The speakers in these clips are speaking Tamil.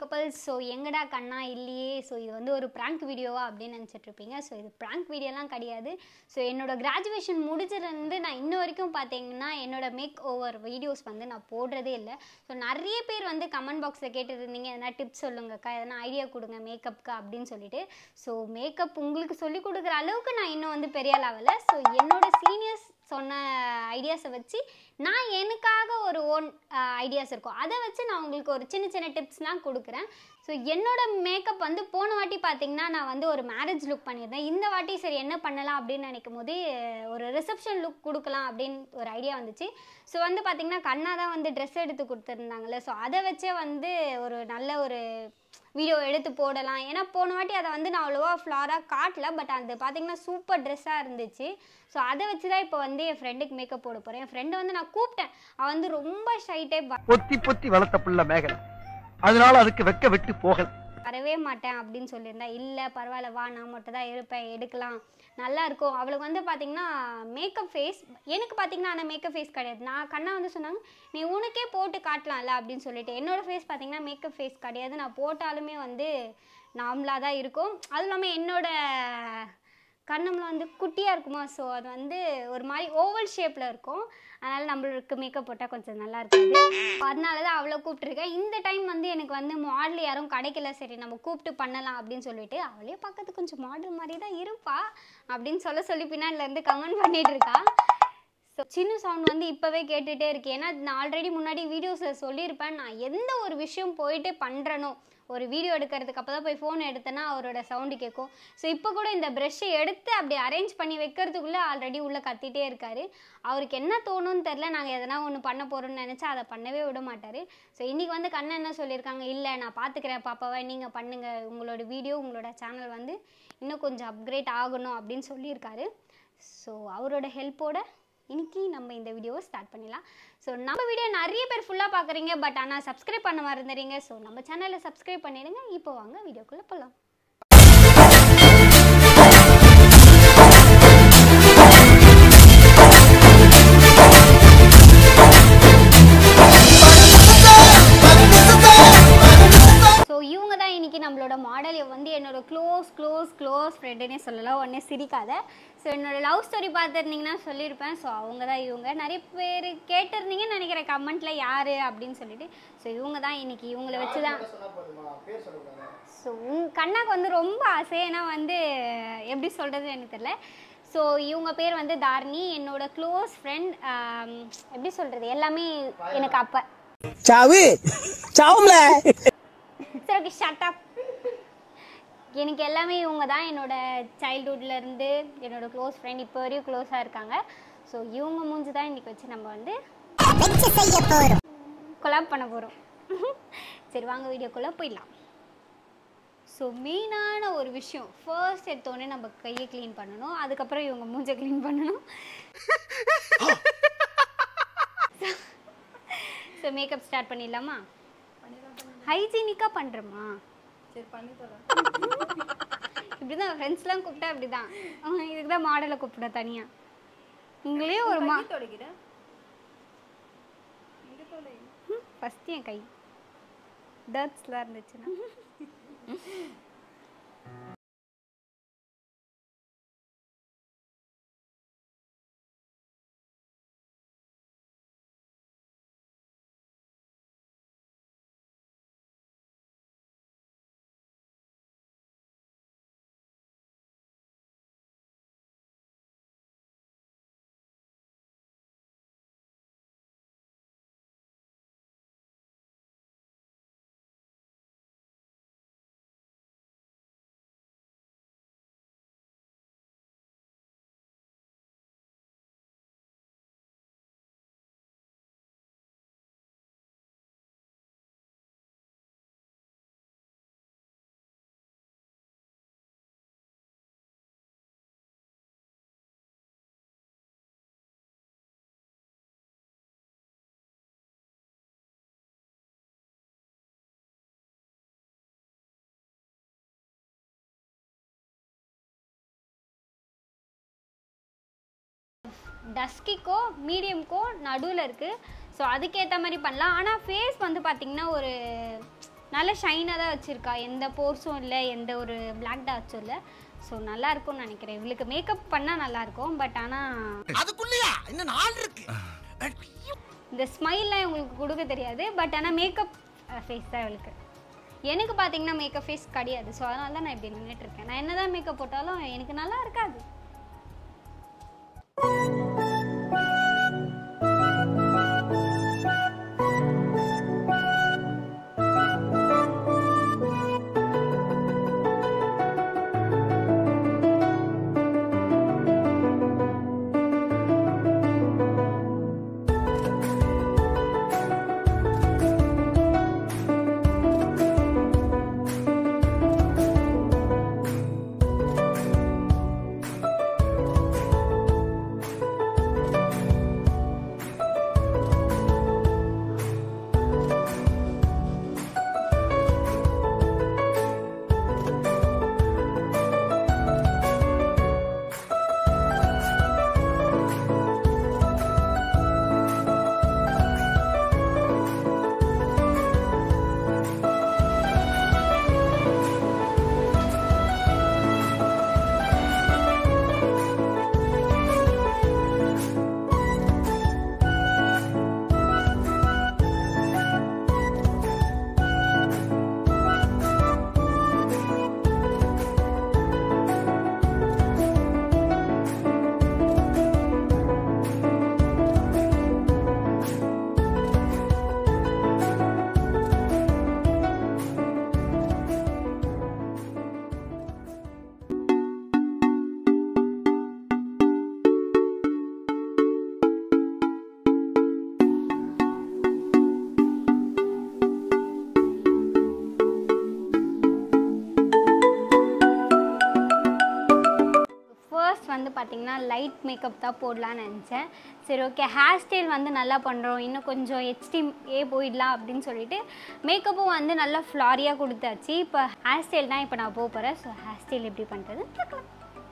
கப்பல்ஸ் ஸோ எங்கடா கண்ணா இல்லையே ஸோ இது வந்து ஒரு ப்ராங்க் வீடியோவா அப்படின்னு நினச்சிட்டு இருப்பீங்க ஸோ இது ப்ராங்க் வீடியோலாம் கிடையாது ஸோ என்னோட கிராஜுவேஷன் முடிஞ்சிருந்து நான் இன்ன வரைக்கும் பார்த்தீங்கன்னா என்னோட மேக் ஓவர் வீடியோஸ் வந்து நான் போடுறதே இல்லை ஸோ நிறைய பேர் வந்து கமெண்ட் பாக்ஸில் கேட்டுருந்தீங்க எதனா டிப்ஸ் சொல்லுங்கக்கா எதனா ஐடியா கொடுங்க மேக்கப்க்கு அப்படின்னு சொல்லிட்டு ஸோ மேக்கப் உங்களுக்கு சொல்லி கொடுக்குற அளவுக்கு நான் இன்னும் வந்து பெரிய லெவலில் ஸோ என்னோட சீனியர்ஸ் சொன்ன ஐடியாஸை வச்சு நான் எனக்காக ஒரு ஓன் ஐடியாஸ் இருக்கும் அதை வச்சு நான் உங்களுக்கு ஒரு சின்ன சின்ன டிப்ஸ்லாம் கொடுக்குறேன் ஸோ என்னோட மேக்கப் வந்து போன வாட்டி பார்த்தீங்கன்னா நான் வந்து ஒரு மேரேஜ் லுக் பண்ணியிருந்தேன் இந்த வாட்டி சரி என்ன பண்ணலாம் அப்படின்னு நினைக்கும் போது ஒரு ரிசப்ஷன் லுக் கொடுக்கலாம் அப்படின்னு ஒரு ஐடியா வந்துச்சு ஸோ வந்து பார்த்தீங்கன்னா கண்ணா தான் வந்து ட்ரெஸ் எடுத்து கொடுத்துருந்தாங்கல்ல ஸோ அதை வச்சே வந்து ஒரு நல்ல ஒரு வீடியோ எடுத்து போடலாம் ஏன்னா போன வாட்டி அதை வந்து நான் அவ்வளோவா ஃப்ளாராக காட்டல பட் அது பார்த்தீங்கன்னா சூப்பர் ட்ரெஸ்ஸாக இருந்துச்சு ஸோ அதை வச்சு தான் இப்போ வந்து என் ஃப்ரெண்டுக்கு மேக்கப் போட போகிறேன் என் ஃப்ரெண்டை வந்து நான் கூப்பிட்டேன் அவள் வந்து ரொம்ப ஷை டைப் பொத்தி பொத்தி வளர்த்த புள்ள மேகலை அதனால அதுக்கு வெக்க விட்டு போகல வரவே மாட்டேன் அப்படின்னு சொல்லியிருந்தா இல்லை பரவாயில்ல வா நான் மட்டும் தான் இருப்பேன் எடுக்கலாம் நல்லா இருக்கும் அவளுக்கு வந்து பார்த்தீங்கன்னா மேக்கப் ஃபேஸ் எனக்கு பார்த்தீங்கன்னா ஆனால் மேக்கப் ஃபேஸ் கிடையாது நான் கண்ணா வந்து சொன்னாங்க நீ உனக்கே போட்டு காட்டலாம்ல அப்படின்னு சொல்லிட்டு என்னோட ஃபேஸ் பார்த்தீங்கன்னா மேக்கப் ஃபேஸ் கிடையாது நான் போட்டாலுமே வந்து நார்மலாக தான் இருக்கும் அதுவும் இல்லாமல் என்னோட கண்ணம்ல வந்து குட்டியாக இருக்குமா ஸோ அது வந்து ஒரு மாதிரி ஓவல் ஷேப்பில் இருக்கும் அதனால் நம்மளுக்கு மேக்கப் போட்டால் கொஞ்சம் நல்லா இருக்காது அதனால தான் அவ்வளோ கூப்பிட்ருக்கேன் இந்த டைம் வந்து எனக்கு வந்து மாடல் யாரும் கிடைக்கல சரி நம்ம கூப்பிட்டு பண்ணலாம் அப்படின்னு சொல்லிட்டு அவளே பார்க்கறது கொஞ்சம் மாடல் மாதிரி தான் இருப்பா அப்படின்னு சொல்ல சொல்லி பின்னாடிலேருந்து கமெண்ட் பண்ணிட்டு இருக்கா ஸோ சின்ன சவுண்ட் வந்து இப்போவே கேட்டுகிட்டே இருக்கு ஏன்னா நான் ஆல்ரெடி முன்னாடி வீடியோஸில் சொல்லியிருப்பேன் நான் எந்த ஒரு விஷயம் போயிட்டு பண்ணுறனோ ஒரு வீடியோ எடுக்கிறதுக்கு அப்போ தான் போய் ஃபோன் எடுத்தேன்னா அவரோட சவுண்டு கேட்கும் ஸோ இப்போ கூட இந்த ப்ரெஷ்ஷை எடுத்து அப்படி அரேஞ்ச் பண்ணி வைக்கிறதுக்குள்ளே ஆல்ரெடி உள்ளே கத்திட்டே இருக்காரு அவருக்கு என்ன தோணும்னு தெரில நாங்கள் எதனா ஒன்று பண்ண போகிறோம்னு நினச்சா அதை பண்ணவே விட மாட்டார் ஸோ இன்றைக்கி வந்து கண்ணன் என்ன சொல்லியிருக்காங்க இல்லை நான் பார்த்துக்கிறேன் பாப்பாவை நீங்கள் பண்ணுங்கள் உங்களோட வீடியோ உங்களோட சேனல் வந்து இன்னும் கொஞ்சம் அப்கிரேட் ஆகணும் அப்படின்னு சொல்லியிருக்காரு ஸோ அவரோட ஹெல்ப்போட இன்னைக்கு நம்ம இந்த வீடியோவை ஸ்டார்ட் பண்ணிடலாம் ஸோ நம்ம வீடியோ நிறைய பேர் ஃபுல்லாக பார்க்குறீங்க பட் ஆனால் சப்ஸ்கிரைப் பண்ண மறந்துடுறீங்க ஸோ நம்ம சேனலை சப்ஸ்கிரைப் பண்ணிடுங்க இப்போ வாங்க வீடியோக்குள்ளே போகலாம் ஸோ இவங்க தான் இன்னைக்கு நம்மளோட மாடல் வந்து என்னோட க்ளோஸ் க்ளோஸ் க்ளோஸ் ஃப்ரெண்டுன்னே சொல்லலாம் உடனே சிரிக்காத ஸோ என்னோட லவ் ஸ்டோரி பார்த்துருந்தீங்கன்னா சொல்லியிருப்பேன் ஸோ அவங்க தான் இவங்க நிறைய பேர் கேட்டிருந்தீங்கன்னு நினைக்கிறேன் கமெண்ட்டில் யார் அப்படின்னு சொல்லிட்டு ஸோ இவங்க தான் இன்னைக்கு இவங்கள வச்சு தான் ஸோ உங் கண்ணாக்கு வந்து ரொம்ப ஆசை ஏன்னா வந்து எப்படி சொல்கிறது எனக்கு தெரியல ஸோ இவங்க பேர் வந்து தாரணி என்னோட க்ளோஸ் ஃப்ரெண்ட் எப்படி சொல்கிறது எல்லாமே எனக்கு அப்போ சாவு சாவும்ல சரி ஓகே ஷட் அப் எனக்கு எல்லாமே இவங்க தான் என்னோட சைல்ட்ஹுட்ல இருந்து என்னோட க்ளோஸ் ஃப்ரெண்ட் இப்போ வரையும் க்ளோஸாக இருக்காங்க ஸோ இவங்க மூஞ்சி தான் இன்னைக்கு வச்சு நம்ம வந்து கொலாப் பண்ண போகிறோம் சரி வாங்க வீடியோக்குள்ளே போயிடலாம் ஸோ மெயினான ஒரு விஷயம் ஃபர்ஸ்ட் எடுத்தோடனே நம்ம கையை க்ளீன் பண்ணணும் அதுக்கப்புறம் இவங்க மூஞ்சை க்ளீன் பண்ணணும் ஸோ மேக்கப் ஸ்டார்ட் பண்ணிடலாமா ஹைஜீனிக்காக பண்ணுறோமா சரி பண்ணி தரேன் இப்படி தான் ஃப்ரெண்ட்ஸ்லாம் கூப்பிட்டா அப்படி தான் இதுக்கு தான் மாடலை கூப்பிட தனியாக உங்களே ஒரு மா கை தொடக்கிறேன் இங்க தொலை ஃபஸ்ட்டு என் கை டர்ட்ஸ்லாம் இருந்துச்சுன்னா டஸ்கிக்கோ மீடியம்க்கோ நடுவில் இருக்குது ஸோ அதுக்கேற்ற மாதிரி பண்ணலாம் ஆனால் ஃபேஸ் வந்து பார்த்திங்கன்னா ஒரு நல்ல ஷைனாக தான் வச்சுருக்கா எந்த போர்ஸும் இல்லை எந்த ஒரு பிளாக் டாட்ஸும் இல்லை ஸோ நல்லா இருக்கும்னு நினைக்கிறேன் இவளுக்கு மேக்கப் பண்ணால் நல்லாயிருக்கும் பட் ஆனால் அதுக்குள்ளயா இன்னும் நாள் இருக்கு இந்த ஸ்மைல்லாம் இவங்களுக்கு கொடுக்க தெரியாது பட் ஆனால் மேக்கப் ஃபேஸ் தான் இவளுக்கு எனக்கு பார்த்தீங்கன்னா மேக்கப் ஃபேஸ் கிடையாது ஸோ அதனால தான் நான் இப்படி நின்றுட்டு இருக்கேன் நான் என்ன தான் மேக்கப் போட்டாலும் எனக்கு நல்லா இருக்காது ஃபர்ஸ்ட் வந்து பார்த்தீங்கன்னா லைட் மேக்கப் தான் போடலான்னு நினச்சேன் சரி ஓகே ஹேர் ஸ்டைல் வந்து நல்லா பண்ணுறோம் இன்னும் கொஞ்சம் எச்டி ஏ போயிடலாம் அப்படின்னு சொல்லிட்டு மேக்கப்பும் வந்து நல்லா ஃப்ளாரியாக கொடுத்தாச்சு இப்போ ஹேர் ஸ்டைல் தான் இப்போ நான் போக போகிறேன் ஸோ ஹேர் ஸ்டைல் எப்படி பண்ணுறது பார்க்கலாம்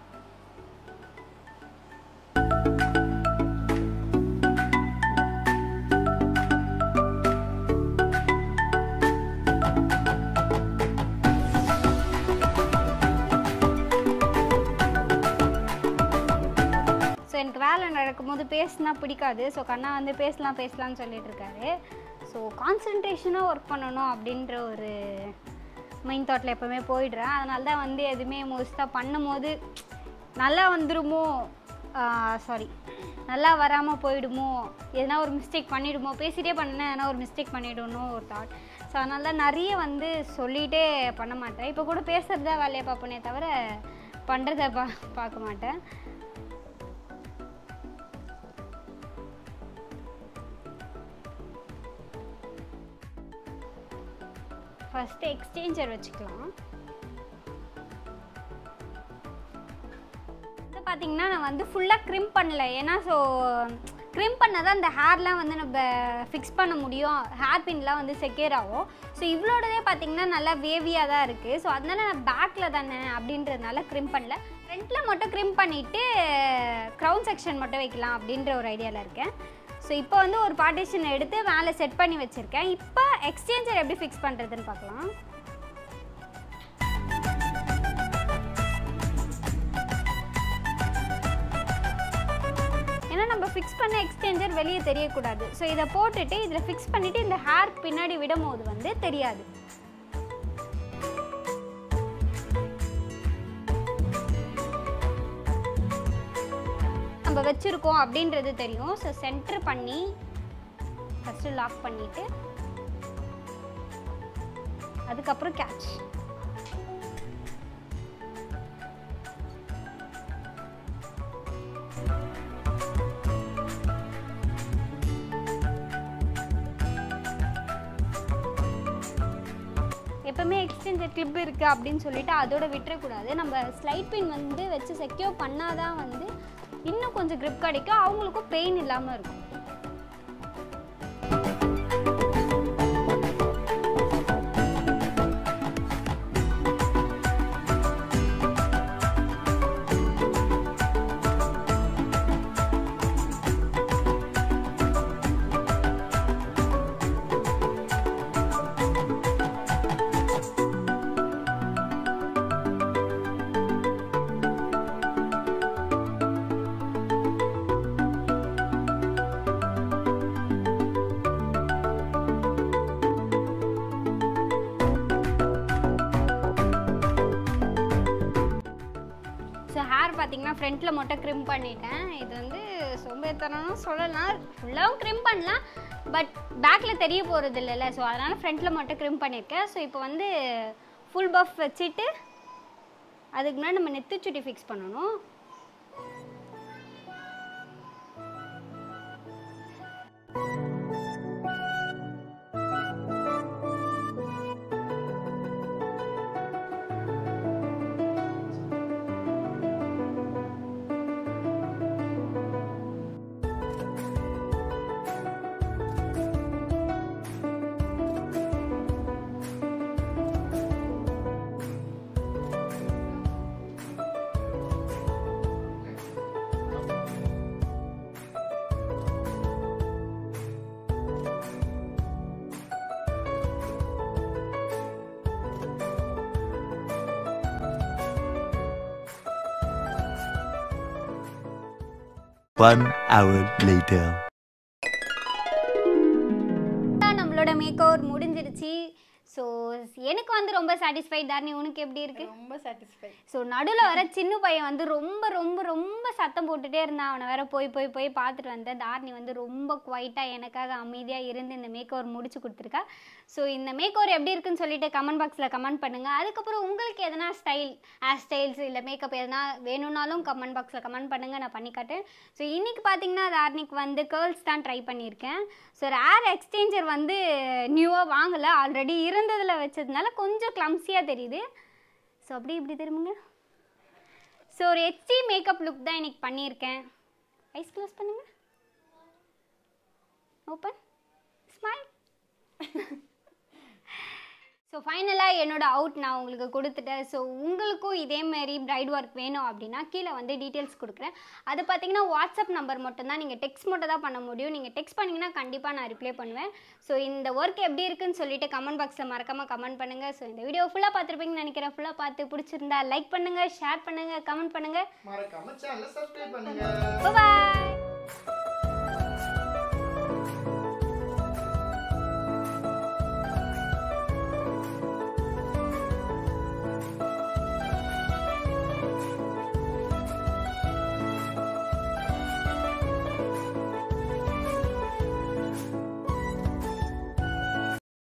ஸோ எனக்கு வேலை நடக்கும்போது பேசினா பிடிக்காது ஸோ கண்ணா வந்து பேசலாம் பேசலாம்னு சொல்லிட்டு இருக்காரு ஸோ கான்சன்ட்ரேஷனாக ஒர்க் பண்ணணும் அப்படின்ற ஒரு மைண்ட் தாட்டில் எப்போவுமே போயிடுறேன் அதனால தான் வந்து எதுவுமே மோஸ்ட்டாக பண்ணும்போது நல்லா வந்துருமோ சாரி நல்லா வராமல் போயிடுமோ எதனா ஒரு மிஸ்டேக் பண்ணிடுமோ பேசிகிட்டே பண்ணேன் எதனா ஒரு மிஸ்டேக் பண்ணிவிடணும் ஒரு தாட் ஸோ அதனால தான் நிறைய வந்து சொல்லிகிட்டே பண்ண மாட்டேன் இப்போ கூட பேசுகிறதா வேலையை பார்ப்பனே தவிர பண்ணுறத பா பார்க்க மாட்டேன் ஃபஸ்ட்டு எக்ஸ்சேஞ்சர் வச்சுக்கலாம் இது பார்த்தீங்கன்னா நான் வந்து ஃபுல்லாக க்ரிம் பண்ணல ஏன்னா ஸோ க்ரிம் பண்ணால் தான் இந்த ஹேர்லாம் வந்து நம்ம ஃபிக்ஸ் பண்ண முடியும் ஹேர் பின்லாம் வந்து செக்யூர் ஆகும் ஸோ இவ்வளோடதே பார்த்தீங்கன்னா நல்லா வேவியாக தான் இருக்குது ஸோ அதனால நான் பேக்கில் தானே அப்படின்றதுனால க்ரிம் பண்ணல ஃப்ரண்ட்டில் மட்டும் க்ரிம் பண்ணிவிட்டு க்ரௌன் செக்ஷன் மட்டும் வைக்கலாம் அப்படின்ற ஒரு ஐடியாவில் இருக்கேன் ஸோ இப்போ வந்து ஒரு பார்ட்டிஷன் எடுத்து மேலே செட் பண்ணி வச்சுருக்கேன் இப்போ எக்ஸ்சேஞ்சர் எப்படி ஃபிக்ஸ் பண்ணுறதுன்னு பார்க்கலாம் ஏன்னா நம்ம ஃபிக்ஸ் பண்ண எக்ஸ்சேஞ்சர் வெளியே தெரியக்கூடாது ஸோ இதை போட்டுட்டு இதில் ஃபிக்ஸ் பண்ணிவிட்டு இந்த ஹேர் பின்னாடி விடும் போது வந்து தெரியாது நம்ம வச்சுருக்கோம் அப்படின்றது தெரியும் ஸோ சென்டர் பண்ணி ஃபஸ்ட்டு லாக் பண்ணிவிட்டு அதுக்கப்புறம் கேட்ச் எப்பவுமே எக்ஸ்சேஞ்சர் கிளிப் இருக்குது அப்படின்னு சொல்லிட்டு அதோட விட்டுறக்கூடாது நம்ம ஸ்லைட் பின் வந்து வச்சு செக்யூர் பண்ணாதான் வந்து இன்னும் கொஞ்சம் grip கிடைக்கும் அவங்களுக்கும் பெயின் இல்லாமல் இருக்கும் பார்த்தீங்கன்னா ஃப்ரண்ட்டில் மட்டும் க்ரிம் பண்ணிட்டேன் இது வந்து சோம்பேறித்தனம்னு சொல்லலாம் ஃபுல்லாகவும் க்ரிம் பண்ணலாம் பட் பேக்கில் தெரிய போகிறது இல்லைல்ல ஸோ அதனால் ஃப்ரண்ட்டில் மட்டும் க்ரிம் பண்ணியிருக்கேன் ஸோ இப்போ வந்து ஃபுல் பஃப் வச்சுட்டு அதுக்கு முன்னாடி நம்ம நெத்து சுட்டி ஃபிக்ஸ் பண்ணணும் One hour later. நம்மளோட மேக் ஓவர் முடிஞ்சிருச்சு ஸோ எனக்கு வந்து ரொம்ப சாட்டிஸ்ஃபைட் தாரணி உனக்கு எப்படி இருக்கு ரொம்ப சாட்டிஸ்ஃபை ஸோ நடுவில் வர சின்ன பையன் வந்து ரொம்ப ரொம்ப ரொம்ப சத்தம் போட்டுட்டே இருந்தான் அவனை வேற போய் போய் போய் பார்த்துட்டு வந்தேன் தாரணி வந்து ரொம்ப குவைட்டாக எனக்காக அமைதியாக இருந்து இந்த மேக் ஓவர் முடிச்சு கொடுத்துருக்கா ஸோ இந்த மேக் ஓவர் எப்படி இருக்குன்னு சொல்லிட்டு கமெண்ட் பாக்ஸில் கமெண்ட் பண்ணுங்கள் அதுக்கப்புறம் உங்களுக்கு எதனா ஸ்டைல் ஹேர் ஸ்டைல்ஸ் இல்லை மேக்கப் எதனா வேணும்னாலும் கமெண்ட் பாக்ஸில் கமெண்ட் பண்ணுங்கள் நான் பண்ணி காட்டேன் ஸோ இன்றைக்கி பார்த்தீங்கன்னா தாரணிக்கு வந்து கேர்ள்ஸ் தான் ட்ரை பண்ணியிருக்கேன் ஸோ ஹேர் எக்ஸ்சேஞ்சர் வந்து நியூவாக வாங்கலை ஆல்ரெடி இருந்ததில் வச்சதுனால கொஞ்சம் கிளம்ஸியாக தெரியுது ஸோ அப்படி இப்படி திரும்புங்க ஸோ ஒரு ஹெச்டி மேக்கப் லுக் தான் இன்னைக்கு பண்ணியிருக்கேன் ஐஸ் க்ளோஸ் பண்ணுங்க ஓப்பன் ஸ்மைல் ஸோ ஃபைனலாக என்னோட அவுட் நான் உங்களுக்கு கொடுத்துட்டேன் ஸோ உங்களுக்கும் இதேமாரி பிரைட் ஒர்க் வேணும் அப்படின்னா கீழே வந்து டீட்டெயில்ஸ் கொடுக்குறேன் அது பார்த்தீங்கன்னா வாட்ஸ்அப் நம்பர் மட்டும்தான் நீங்கள் டெக்ஸ்ட் மட்டும் தான் பண்ண முடியும் நீங்கள் டெக்ஸ்ட் பண்ணிங்கன்னா கண்டிப்பாக நான் ரிப்ளை பண்ணுவேன் ஸோ இந்த ஒர்க் எப்படி இருக்குன்னு சொல்லிட்டு கமெண்ட் பாக்ஸில் மறக்காமல் கமெண்ட் பண்ணுங்கள் ஸோ இந்த வீடியோ ஃபுல்லாக பார்த்துருப்பீங்கன்னு நினைக்கிறேன் ஃபுல்லாக பார்த்து பிடிச்சிருந்தா லைக் பண்ணுங்கள் ஷேர் பண்ணுங்கள் கமெண்ட் பண்ணுங்கள் மறக்காம சேனலை சப்ஸ்கிரைப் பண்ணுங்க பாய்